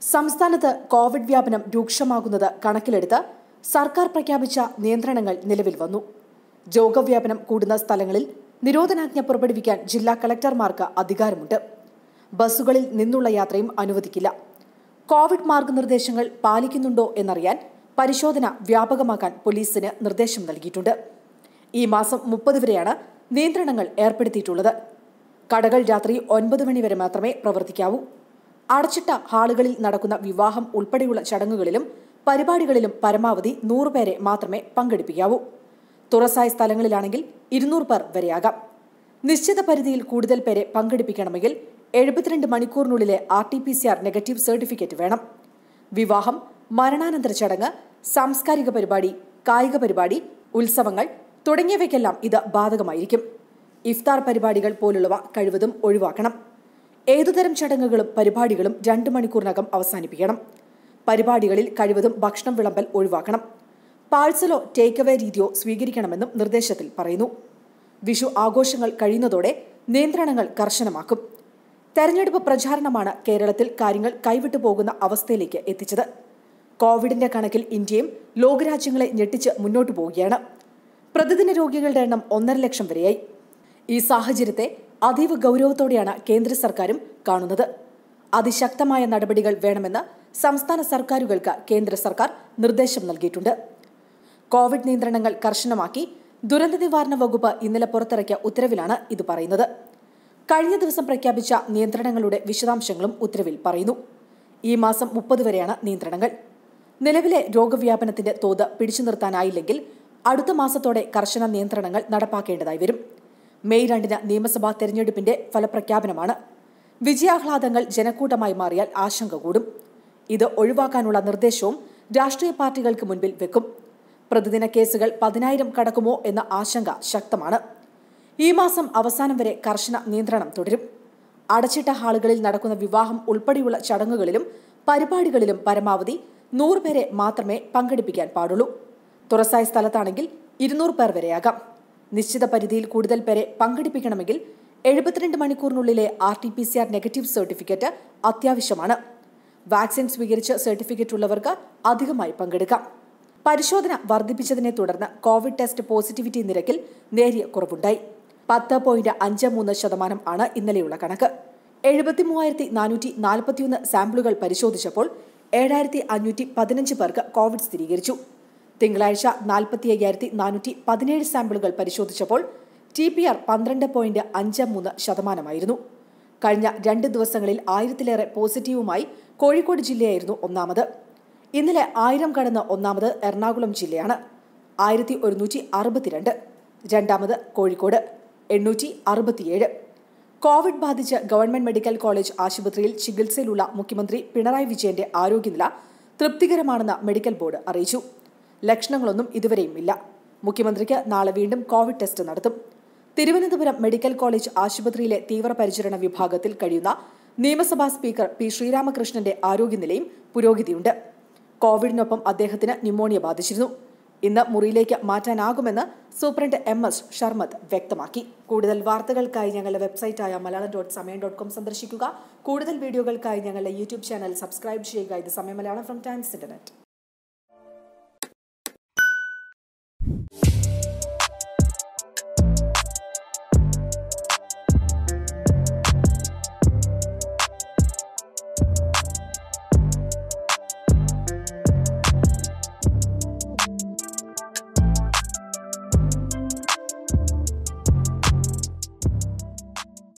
സംസ്ഥാനത്ത് കോവിഡ് വ്യാപനം രൂക്ഷമാകുന്നത് കണക്കിലെടുത്ത് സർക്കാർ പ്രഖ്യാപിച്ച നിയന്ത്രണങ്ങൾ നിലവിൽ വന്നു രോഗവ്യാപനം കൂടുന്ന സ്ഥലങ്ങളിൽ നിരോധനാജ്ഞ പുറപ്പെടുവിക്കാൻ ജില്ലാ കളക്ടർമാർക്ക് അധികാരമുണ്ട് ബസ്സുകളിൽ നിന്നുള്ള യാത്രയും അനുവദിക്കില്ല കോവിഡ് മാർഗനിർദ്ദേശങ്ങൾ പാലിക്കുന്നുണ്ടോ എന്നറിയാൻ പരിശോധന വ്യാപകമാക്കാൻ പോലീസിന് നിർദ്ദേശം നൽകിയിട്ടുണ്ട് ഈ മാസം മുപ്പത് വരെയാണ് നിയന്ത്രണങ്ങൾ ഏർപ്പെടുത്തിയിട്ടുള്ളത് കടകൾ രാത്രി ഒൻപത് മണി വരെ മാത്രമേ പ്രവർത്തിക്കാവൂ അടച്ചിട്ട ഹാളുകളിൽ നടക്കുന്ന വിവാഹം ഉൾപ്പെടെയുള്ള ചടങ്ങുകളിലും പരിപാടികളിലും പരമാവധി നൂറ് പേരെ മാത്രമേ പങ്കെടുപ്പിക്കാവൂ തുറസായ സ്ഥലങ്ങളിലാണെങ്കിൽ ഇരുന്നൂറ് പേർ വരെയാകാം നിശ്ചിത പരിധിയിൽ കൂടുതൽ പേരെ പങ്കെടുപ്പിക്കണമെങ്കിൽ എഴുപത്തിരണ്ട് മണിക്കൂറിനുള്ളിലെ R T P C R negative certificate വേണം വിവാഹം മരണാനന്തര ചടങ്ങ് സാംസ്കാരിക പരിപാടി കായിക പരിപാടി ഉത്സവങ്ങൾ തുടങ്ങിയവയ്ക്കെല്ലാം ഇത് ബാധകമായിരിക്കും ഇഫ്താർ പരിപാടികൾ പോലുള്ളവ കഴിവതും ഒഴിവാക്കണം ഏതുതരം ചടങ്ങുകളും പരിപാടികളും രണ്ട് മണിക്കൂറിനകം അവസാനിപ്പിക്കണം പരിപാടികളിൽ കഴിവതും ഭക്ഷണം വിളമ്പൽ ഒഴിവാക്കണം പാഴ്സലോ ടേക്ക് അവേ രീതിയോ സ്വീകരിക്കണമെന്നും നിർദ്ദേശത്തിൽ പറയുന്നു വിഷു ആഘോഷങ്ങൾ കഴിയുന്നതോടെ നിയന്ത്രണങ്ങൾ കർശനമാക്കും തെരഞ്ഞെടുപ്പ് പ്രചാരണമാണ് കേരളത്തിൽ കാര്യങ്ങൾ കൈവിട്ടു പോകുന്ന അവസ്ഥയിലേക്ക് എത്തിച്ചത് കോവിഡിന്റെ കണക്കിൽ ഇന്ത്യയും ലോകരാജ്യങ്ങളെ ഞെട്ടിച്ച് മുന്നോട്ടു പോവുകയാണ് പ്രതിദിന രോഗികളുടെ എണ്ണം ഒന്നര ലക്ഷം വരെയായി ഈ സാഹചര്യത്തെ അതീവ ഗൗരവത്തോടെയാണ് കേന്ദ്ര സർക്കാരും കാണുന്നത് അതിശക്തമായ നടപടികൾ വേണമെന്ന് സംസ്ഥാന സർക്കാരുകൾക്ക് കേന്ദ്ര സർക്കാർ നിർദ്ദേശം നൽകിയിട്ടുണ്ട് കോവിഡ് നിയന്ത്രണങ്ങൾ കർശനമാക്കി ദുരന്ത നിവാരണ വകുപ്പ് ഇന്നലെ പുറത്തിറക്കിയ ഉത്തരവിലാണ് ഇത് പറയുന്നത് കഴിഞ്ഞ ദിവസം പ്രഖ്യാപിച്ച നിയന്ത്രണങ്ങളുടെ വിശദാംശങ്ങളും ഉത്തരവിൽ പറയുന്നു ഈ മാസം മുപ്പത് വരെയാണ് നിയന്ത്രണങ്ങൾ നിലവിലെ രോഗവ്യാപനത്തിന്റെ തോത് പിടിച്ചു നിർത്താനായില്ലെങ്കിൽ അടുത്ത മാസത്തോടെ കർശന നിയന്ത്രണങ്ങൾ നടപ്പാക്കേണ്ടതായി വരും മെയ് രണ്ടിന് നിയമസഭാ തെരഞ്ഞെടുപ്പിന്റെ ഫലപ്രഖ്യാപനമാണ് വിജയാഹ്ലാദങ്ങൾ ജനക്കൂട്ടമായി മാറിയാൽ ആശങ്ക കൂടും ഇത് ഒഴിവാക്കാനുള്ള നിർദ്ദേശവും രാഷ്ട്രീയ പാർട്ടികൾക്ക് മുൻപിൽ വെക്കും പ്രതിദിന കേസുകൾ പതിനായിരം കടക്കുമോ എന്ന ആശങ്ക ശക്തമാണ് ഈ മാസം അവസാനം വരെ കർശന നിയന്ത്രണം തുടരും അടച്ചിട്ട ഹാളുകളിൽ നടക്കുന്ന വിവാഹം ഉൾപ്പെടെയുള്ള ചടങ്ങുകളിലും പരിപാടികളിലും പരമാവധി നൂറ് പേരെ മാത്രമേ പങ്കെടുപ്പിക്കാൻ പാടുള്ളൂ തുറസായ സ്ഥലത്താണെങ്കിൽ ഇരുന്നൂറ് പേർ വരെയാകാം നിശ്ചിത പരിധിയിൽ കൂടുതൽ പേരെ പങ്കെടുപ്പിക്കണമെങ്കിൽ എഴുപത്തിരണ്ട് മണിക്കൂറിനുള്ളിലെ R T P C R negative certificate അത്യാവശ്യമാണ് വാക്സിൻ സ്വീകരിച്ച് സർട്ടിഫിക്കറ്റ് ഉള്ളവർക്ക് അധികമായി പങ്കെടുക്കാം പരിശോധന വർദ്ധിപ്പിച്ചതിനെ തുടർന്ന് കോവിഡ് ടെസ്റ്റ് പോസിറ്റിവിറ്റി നിരക്കിൽ നേരിയ കുറവുണ്ടായി പത്ത് പോയിന്റ് അഞ്ച് മൂന്ന് ശതമാനം ആണ് ഇന്നലെയുള്ള കണക്ക് എഴുപത്തി മൂവായിരത്തി നാനൂറ്റി നാൽപ്പത്തിയൊന്ന് സാമ്പിളുകൾ പരിശോധിച്ചപ്പോൾ ഏഴായിരത്തി അഞ്ഞൂറ്റി പതിനഞ്ച് പേർക്ക് കോവിഡ് സ്ഥിരീകരിച്ചു തിങ്കളാഴ്ച നാൽപ്പത്തി അയ്യായിരത്തി നാനൂറ്റി പതിനേഴ് സാമ്പിളുകൾ പരിശോധിച്ചപ്പോൾ ടി പി ആർ പന്ത്രണ്ട് പോയിന്റ് അഞ്ച് മൂന്ന് ശതമാനമായിരുന്നു കഴിഞ്ഞ രണ്ട് ദിവസങ്ങളിൽ ആയിരത്തിലേറെ പോസിറ്റീവുമായി കോഴിക്കോട് ജില്ലയായിരുന്നു ഒന്നാമത് ഇന്നലെ ആയിരം കടന്ന് ഒന്നാമത് എറണാകുളം ജില്ലയാണ് ആയിരത്തി ഒരുന്നൂറ്റി അറുപത്തിരണ്ട് രണ്ടാമത് കോഴിക്കോട് എണ്ണൂറ്റി അറുപത്തിയേഴ് കോവിഡ് ബാധിച്ച് ഗവൺമെന്റ് മെഡിക്കൽ കോളേജ് ആശുപത്രിയിൽ ചികിത്സയിലുള്ള മുഖ്യമന്ത്രി പിണറായി വിജയന്റെ ആരോഗ്യനില തൃപ്തികരമാണെന്ന് മെഡിക്കൽ ബോർഡ് അറിയിച്ചു ലക്ഷണങ്ങളൊന്നും ഇതുവരെയും ഇല്ല മുഖ്യമന്ത്രിക്ക് നാളെ വീണ്ടും കോവിഡ് ടെസ്റ്റ് നടത്തും തിരുവനന്തപുരം മെഡിക്കൽ കോളേജ് ആശുപത്രിയിലെ തീവ്രപരിചരണ വിഭാഗത്തിൽ കഴിയുന്ന നിയമസഭാ സ്പീക്കർ പി ശ്രീരാമകൃഷ്ണന്റെ ആരോഗ്യനിലയും പുരോഗതിയുണ്ട് കോവിഡിനൊപ്പം അദ്ദേഹത്തിന് ന്യൂമോണിയ ബാധിച്ചിരുന്നു ഇന്ന് മുറിയിലേക്ക് മാറ്റാനാകുമെന്ന് സൂപ്രണ്ട് എം എസ് ഷർമത് വ്യക്തമാക്കി കൂടുതൽ വാർത്തകൾക്കായി ഞങ്ങളുടെ വെബ്സൈറ്റായ Malayalam dot Samayam dot com സന്ദർശിക്കുക കൂടുതൽ വീഡിയോകൾക്കായി ഞങ്ങളുടെ യൂട്യൂബ് ചാനൽ സബ്സ്ക്രൈബ് ചെയ്യുക ഇത് സമയം മലയാളം ഫ്രം ടൈംസ് ഇന്റർനെറ്റ്